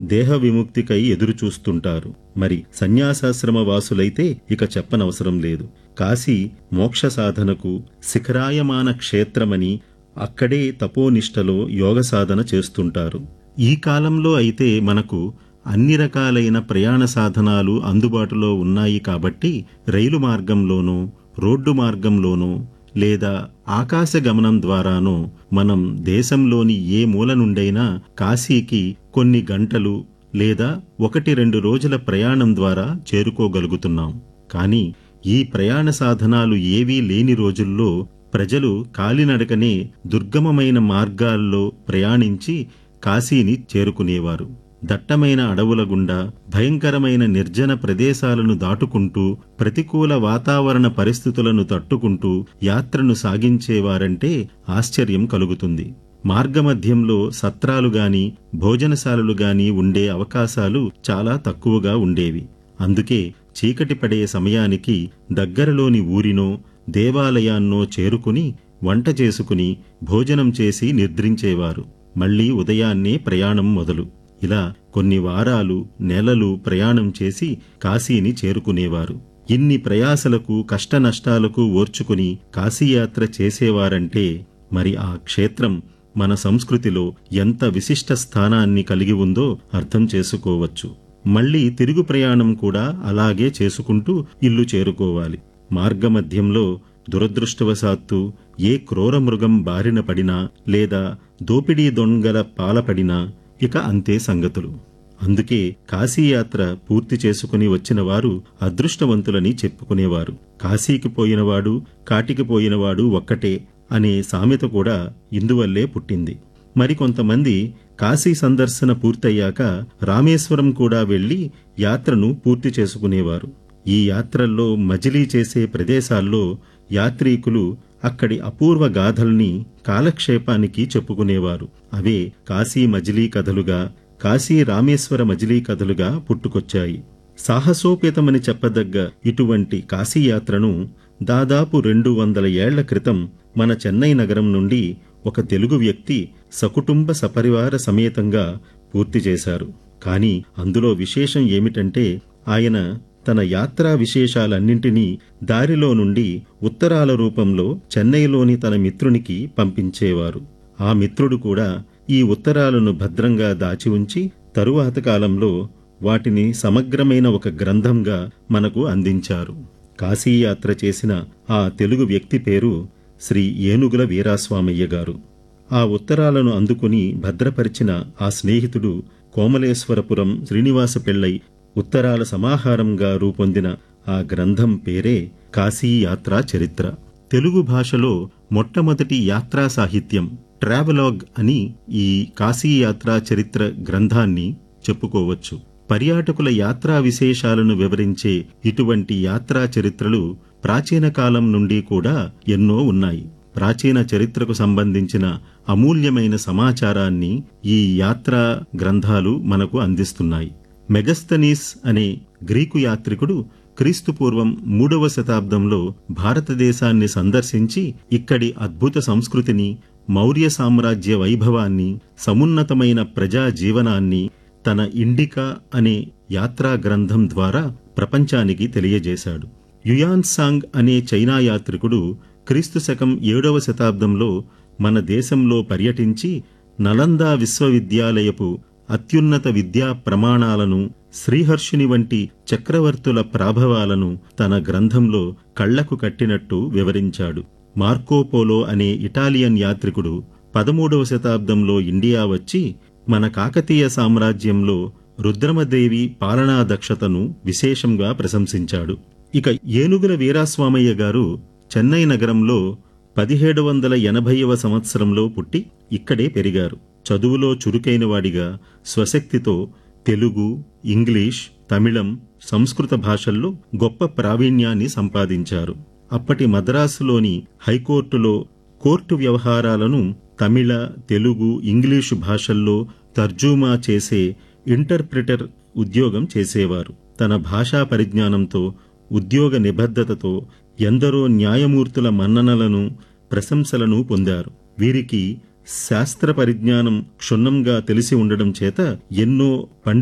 దేహ విముక్తికై ఎదురుచూస్తుంటారు మరి సన్యాసాశ్రమ వాసులైతే ఇక చెప్పనవసరం లేదు కాశీ మోక్ష సాధనకు శిఖరాయమాన క్షేత్రమని అక్కడే తపోనిష్టలో యోగ సాధన చేస్తుంటారు ఈ కాలంలో అయితే మనకు అన్ని రకాలైన ప్రయాణ సాధనాలు అందుబాటులో ఉన్నాయి కాబట్టి రైలు మార్గంలోనూ రోడ్డు మార్గంలోనూ లేదా ఆకాశ గమనం ద్వారానో మనం దేశంలోని ఏ మూల నుండైనా కాశీకి కొన్ని గంటలు లేదా ఒకటి రెండు రోజుల ప్రయాణం ద్వారా చేరుకోగలుగుతున్నాం కానీ ఈ ప్రయాణ సాధనాలు ఏవీ లేని రోజుల్లో ప్రజలు కాలినడకనే దుర్గమమైన మార్గాల్లో ప్రయాణించి కాశీని చేరుకునేవారు దట్టమైన అడవుల గుండా భయంకరమైన నిర్జన ప్రదేశాలను దాటుకుంటూ ప్రతికూల వాతావరణ పరిస్థితులను తట్టుకుంటూ యాత్రను సాగించేవారంటే ఆశ్చర్యం కలుగుతుంది మార్గమధ్యంలో సత్రాలు గాని భోజనశాలలు గాని ఉండే అవకాశాలు చాలా తక్కువగా ఉండేవి అందుకే చీకటి పడే సమయానికి దగ్గరలోని ఊరినో దేవాలయాన్నో చేరుకుని వంట చేసుకుని భోజనం చేసి నిద్రించేవారు మళ్లీ ఉదయాన్నే ప్రయాణం మొదలు ఇలా కొన్ని వారాలు నెలలు ప్రయాణం చేసి కాశీని చేరుకునేవారు ఇన్ని ప్రయాసలకు కష్టనష్టాలకు ఓర్చుకుని కాశీయాత్ర చేసేవారంటే మరి ఆ క్షేత్రం మన సంస్కృతిలో ఎంత విశిష్ట స్థానాన్ని కలిగి ఉందో అర్థం చేసుకోవచ్చు మళ్ళీ తిరుగు ప్రయాణం కూడా అలాగే చేసుకుంటూ ఇల్లు చేరుకోవాలి మార్గమధ్యంలో దురదృష్టవశాత్తు ఏ క్రూర మృగం బారిన పడినా లేదా దోపిడీ దొంగల పాలపడినా ఇక అంతే సంగతులు అందుకే కాశీయాత్ర పూర్తి చేసుకుని వచ్చిన వారు అదృష్టవంతులని చెప్పుకునేవారు కాశీకి పోయినవాడు కాటికి పోయినవాడు ఒక్కటే అనే సామెత కూడా ఇందువల్లే పుట్టింది మరికొంతమంది కాశీ సందర్శన పూర్తయ్యాక రామేశ్వరం కూడా వెళ్లి యాత్రను పూర్తి చేసుకునేవారు ఈ యాత్రల్లో మజిలీ చేసే ప్రదేశాల్లో యాత్రీకులు అక్కడి అపూర్వ గాథల్ని కాలక్షేపానికి చెప్పుకునేవారు అవే కాశీ మజిలీ కథలుగా కాశీ రామేశ్వర మజిలీ కథలుగా పుట్టుకొచ్చాయి సాహసోపేతమని చెప్పదగ్గ ఇటువంటి కాశీయాత్రను దాదాపు రెండు వందల ఏళ్ల క్రితం మన చెన్నై నగరం నుండి ఒక తెలుగు వ్యక్తి సకుటుంబ సపరివార సమేతంగా పూర్తి చేశారు కానీ అందులో విశేషం ఏమిటంటే ఆయన తన యాత్రా విశేషాలన్నింటినీ దారిలో నుండి ఉత్తరాల రూపంలో చెన్నైలోని తన మిత్రునికి పంపించేవారు ఆ మిత్రుడు కూడా ఈ ఉత్తరాలను భద్రంగా దాచి ఉంచి తరువాత కాలంలో వాటిని సమగ్రమైన ఒక గ్రంథంగా మనకు అందించారు కాశీయాత్ర చేసిన ఆ తెలుగు వ్యక్తి పేరు శ్రీ ఏనుగుల వీరాస్వామయ్య గారు ఆ ఉత్తరాలను అందుకుని భద్రపరిచిన ఆ స్నేహితుడు కోమలేశ్వరపురం శ్రీనివాస పెళ్ళై ఉత్తరాల సమాహారంగా రూపొందిన ఆ గ్రంథం పేరే కాశీయాత్రా చరిత్ర తెలుగు భాషలో మొట్టమొదటి యాత్రా సాహిత్యం ట్రావెలాగ్ అని ఈ కాశీయాత్రా చరిత్ర గ్రంథాన్ని చెప్పుకోవచ్చు పర్యాటకుల యాత్రా విశేషాలను వివరించే ఇటువంటి యాత్రా చరిత్రలు ప్రాచీన కాలం నుండి కూడా ఎన్నో ఉన్నాయి ప్రాచీన చరిత్రకు సంబంధించిన అమూల్యమైన సమాచారాన్ని ఈ యాత్రా గ్రంథాలు మనకు అందిస్తున్నాయి మెగస్తనీస్ అనే గ్రీకు యాత్రికుడు క్రీస్తుపూర్వం మూడవ శతాబ్దంలో భారతదేశాన్ని సందర్శించి ఇక్కడి అద్భుత సంస్కృతిని మౌర్య సామ్రాజ్య వైభవాన్ని సమున్నతమైన ప్రజా జీవనాన్ని తన ఇండికా అనే యాత్రా గ్రంథం ద్వారా ప్రపంచానికి తెలియజేశాడు యుయాన్ సాంగ్ అనే చైనా యాత్రికుడు క్రీస్తు శకం ఏడవ శతాబ్దంలో మన దేశంలో పర్యటించి నలందా విశ్వవిద్యాలయపు అత్యున్నత విద్యా ప్రమాణాలను శ్రీహర్షుని వంటి చక్రవర్తుల ప్రాభవాలను తన గ్రంథంలో కళ్లకు కట్టినట్టు వివరించాడు మార్కోపోలో అనే ఇటాలియన్ యాత్రికుడు పదమూడవ శతాబ్దంలో ఇండియా వచ్చి మన కాకతీయ సామ్రాజ్యంలో రుద్రమదేవి పాలనా దక్షతను విశేషంగా ప్రశంసించాడు ఇక ఏనుగుల వీరాస్వామయ్య గారు చెన్నై నగరంలో పదిహేడు వందల ఎనభైవ సంవత్సరంలో పుట్టి ఇక్కడే పెరిగారు చదువులో చురుకైనవాడిగా స్వశక్తితో తెలుగు ఇంగ్లీష్ తమిళం సంస్కృత భాషల్లో గొప్ప ప్రావీణ్యాన్ని సంపాదించారు అప్పటి మద్రాసులోని హైకోర్టులో కోర్టు వ్యవహారాలను తమిళ తెలుగు ఇంగ్లీషు భాషల్లో తర్జుమా చేసే ఇంటర్ప్రిటర్ ఉద్యోగం చేసేవారు తన భాషా పరిజ్ఞానంతో ఉద్యోగ నిబద్ధతతో ఎందరో న్యాయమూర్తుల మన్ననలను ప్రశంసలను పొందారు వీరికి శాస్త్ర పరిజ్ఞానం క్షుణ్ణంగా తెలిసి ఉండడం చేత ఎన్నో పండి